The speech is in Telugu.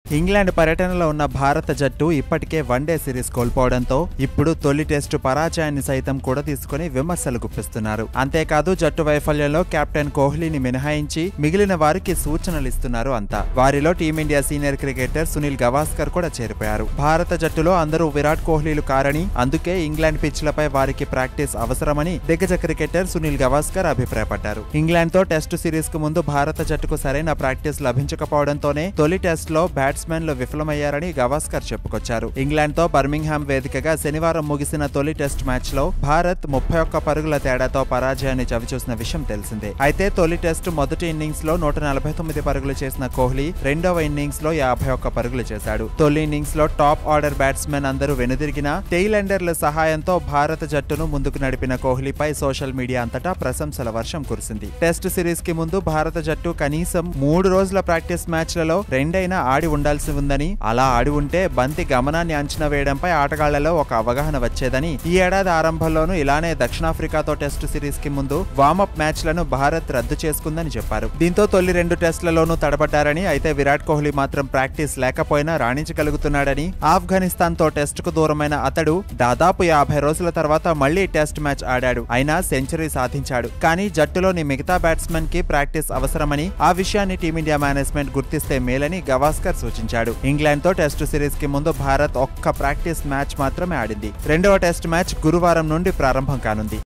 ఇంగ్లాండ్ పర్యటనలో ఉన్న భారత జట్టు ఇప్పటికే వన్డే సిరీస్ కోల్పోవడంతో ఇప్పుడు తొలి టెస్టు పరాజయాన్ని సైతం కూడా తీసుకుని విమర్శలు గుప్పిస్తున్నారు అంతేకాదు జట్టు వైఫల్యంలో కెప్టెన్ కోహ్లీని మినహాయించి మిగిలిన వారికి సూచనలు ఇస్తున్నారు అంతా వారిలో team India senior cricketer Sunil Gavaskar కూడా చేరిపోయారు భారత జట్టులో అందరూ విరాట్ కోహ్లీలు కారని అందుకే ఇంగ్లాండ్ పిచ్లపై వారికి ప్రాక్టీస్ అవసరమని దిగ్గజ క్రికెటర్ సునీల్ గవాస్కర్ అభిప్రాయపడ్డారు ఇంగ్లాండ్ తో టెస్టు సిరీస్ కు ముందు భారత జట్టుకు సరైన ప్రాక్టీస్ లభించకపోవడంతోనే తొలి టెస్ట్ లో బ్యాట్స్మెన్లు విఫలమయ్యారని గవాస్కర్ చెప్పుకొచ్చారు ఇంగ్లాండ్ తో బర్మింగ్హామ్ వేదికగా శనివారం ముగిసిన తొలి టెస్ట్ మ్యాచ్ లో భారత్ ముప్పై ఒక్క పరుగుల తేడాతో పరాజయాన్ని చవిచూసిన విషయం తెలిసిందే అయితే తొలి టెస్ట్ మొదటి ఇన్నింగ్స్ లో నూట నలభై తొమ్మిది పరుగులు చేసిన కోహ్లీ రెండవ ఇన్నింగ్స్ లో యాభై ఒక్క పరుగులు చేశాడు తొలి ఇన్నింగ్స్ లో టాప్ ఆర్డర్ బ్యాట్స్మెన్ అందరూ వెనుదిరిగినా టెయిలెండర్ల సహాయంతో భారత జట్టును ముందుకు నడిపిన కోహ్లీపై సోషల్ మీడియా అంతటా ప్రశంసల వర్షం కురిసింది టెస్ట్ సిరీస్ కి ముందు భారత జట్టు కనీసం మూడు రోజుల ప్రాక్టీస్ మ్యాచ్లలో రెండైనా ఆడి ఉండాల్సి ఉందని అలా ఆడి ఉంటే బంతి గమనాన్ని అంచనా వేయడంపై ఆటగాళ్లలో ఒక అవగాహన వచ్చేదని ఈ ఏడాది ఆరంభంలోనూ ఇలానే దక్షిణాఫ్రికాతో టెస్ట్ సిరీస్ కి ముందు వామప్ మ్యాచ్లను భారత్ రద్దు చేసుకుందని చెప్పారు దీంతో తొలి రెండు టెస్టులలోనూ తడబడ్డారని అయితే విరాట్ కోహ్లీ మాత్రం ప్రాక్టీస్ లేకపోయినా రాణించగలుగుతున్నాడని ఆఫ్ఘనిస్తాన్ తో టెస్ట్ కు దూరమైన అతడు దాదాపు యాభై రోజుల తర్వాత మళ్లీ టెస్ట్ మ్యాచ్ ఆడాడు అయినా సెంచరీ సాధించాడు కానీ జట్టులోని మిగతా బ్యాట్స్మెన్ కి ప్రాక్టీస్ అవసరమని ఆ విషయాన్ని టీమిండియా మేనేజ్మెంట్ గుర్తిస్తే మేలని గవాస్కర్ సూచించాడు ఇంగ్లాండ్ తో టెస్ట్ సిరీస్ కి ముందు భారత్ ఒక్క ప్రాక్టీస్ మ్యాచ్ మాత్రమే ఆడింది రెండవ టెస్ట్ మ్యాచ్ గురువారం నుండి ప్రారంభం కానుంది